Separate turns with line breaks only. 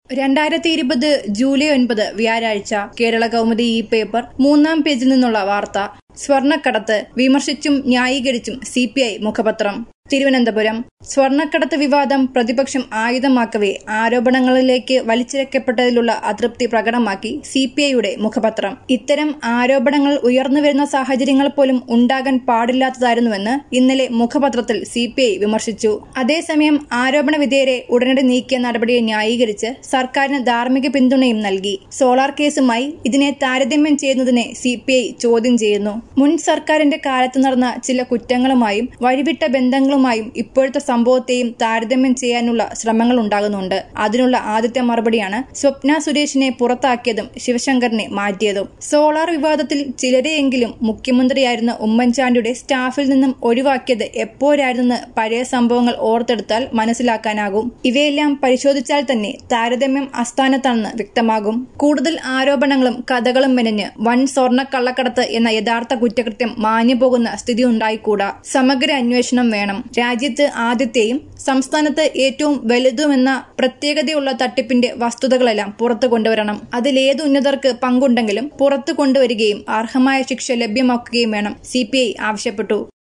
രണ്ടായിരത്തി ഇരുപത് ജൂലൈ ഒൻപത് വ്യാഴാഴ്ച കേരള കൗമുദി ഈ പേപ്പർ മൂന്നാം പേജിൽ നിന്നുള്ള വാർത്ത സ്വർണക്കടത്ത് വിമർശിച്ചും ന്യായീകരിച്ചും സി പി ഐ മുഖപത്രം തിരുവനന്തപുരം സ്വർണക്കടത്ത് വിവാദം പ്രതിപക്ഷം ആയുധമാക്കവേ ആരോപണങ്ങളിലേക്ക് വലിച്ചിഴക്കപ്പെട്ടതിലുള്ള അതൃപ്തി പ്രകടമാക്കി സി പി ഐയുടെ മുഖപത്രം ഇത്തരം ആരോപണങ്ങൾ ഉയർന്നുവരുന്ന സാഹചര്യങ്ങൾ പോലും ഉണ്ടാകാൻ പാടില്ലാത്തതായിരുന്നുവെന്ന് ഇന്നലെ മുഖപത്രത്തിൽ സി പി ഐ വിമർശിച്ചു അതേസമയം ആരോപണ വിധേയരെ ഉടനടി നീക്കിയ നടപടിയെ ന്യായീകരിച്ച് സർക്കാരിന് ധാർമ്മിക പിന്തുണയും നൽകി സോളാർ കേസുമായി ഇതിനെ താരതമ്യം ചെയ്യുന്നതിനെ സി പി ഐ ചോദ്യം ചെയ്യുന്നു മുൻ സർക്കാരിന്റെ കാലത്ത് നടന്ന ചില കുറ്റങ്ങളുമായും വഴിവിട്ട ബന്ധങ്ങളുമായും ഇപ്പോഴത്തെ സംഭവത്തെയും താരതമ്യം ചെയ്യാനുള്ള ശ്രമങ്ങൾ ഉണ്ടാകുന്നുണ്ട് അതിനുള്ള ആദ്യത്തെ മറുപടിയാണ് സ്വപ്ന സുരേഷിനെ പുറത്താക്കിയതും ശിവശങ്കറിനെ മാറ്റിയതും സോളാർ വിവാദത്തിൽ ചിലരെയെങ്കിലും മുഖ്യമന്ത്രിയായിരുന്ന ഉമ്മൻചാണ്ടിയുടെ സ്റ്റാഫിൽ നിന്നും ഒഴിവാക്കിയത് എപ്പോഴായിരുന്നെന്ന് പഴയ സംഭവങ്ങൾ ഓർത്തെടുത്താൽ മനസ്സിലാക്കാനാകും ഇവയെല്ലാം പരിശോധിച്ചാൽ തന്നെ താരതമ്യം അസ്ഥാനത്താണെന്ന് വ്യക്തമാകും കൂടുതൽ ആരോപണങ്ങളും കഥകളും മെനഞ്ഞ് വൻ സ്വർണ്ണ കള്ളക്കടത്ത് എന്ന യഥാർത്ഥ കുറ്റകൃത്യം മാഞ്ഞു പോകുന്ന സ്ഥിതി ഉണ്ടായിക്കൂടാ സമഗ്ര അന്വേഷണം വേണം രാജ്യത്ത് ആദ്യത്തെയും സംസ്ഥാനത്ത് ഏറ്റവും വലുതുമെന്ന പ്രത്യേകതയുള്ള തട്ടിപ്പിന്റെ വസ്തുതകളെല്ലാം പുറത്തു കൊണ്ടുവരണം അതിലേത് ഉന്നതർക്ക് പങ്കുണ്ടെങ്കിലും പുറത്തു കൊണ്ടുവരികയും അർഹമായ ശിക്ഷ ലഭ്യമാക്കുകയും വേണം സി ആവശ്യപ്പെട്ടു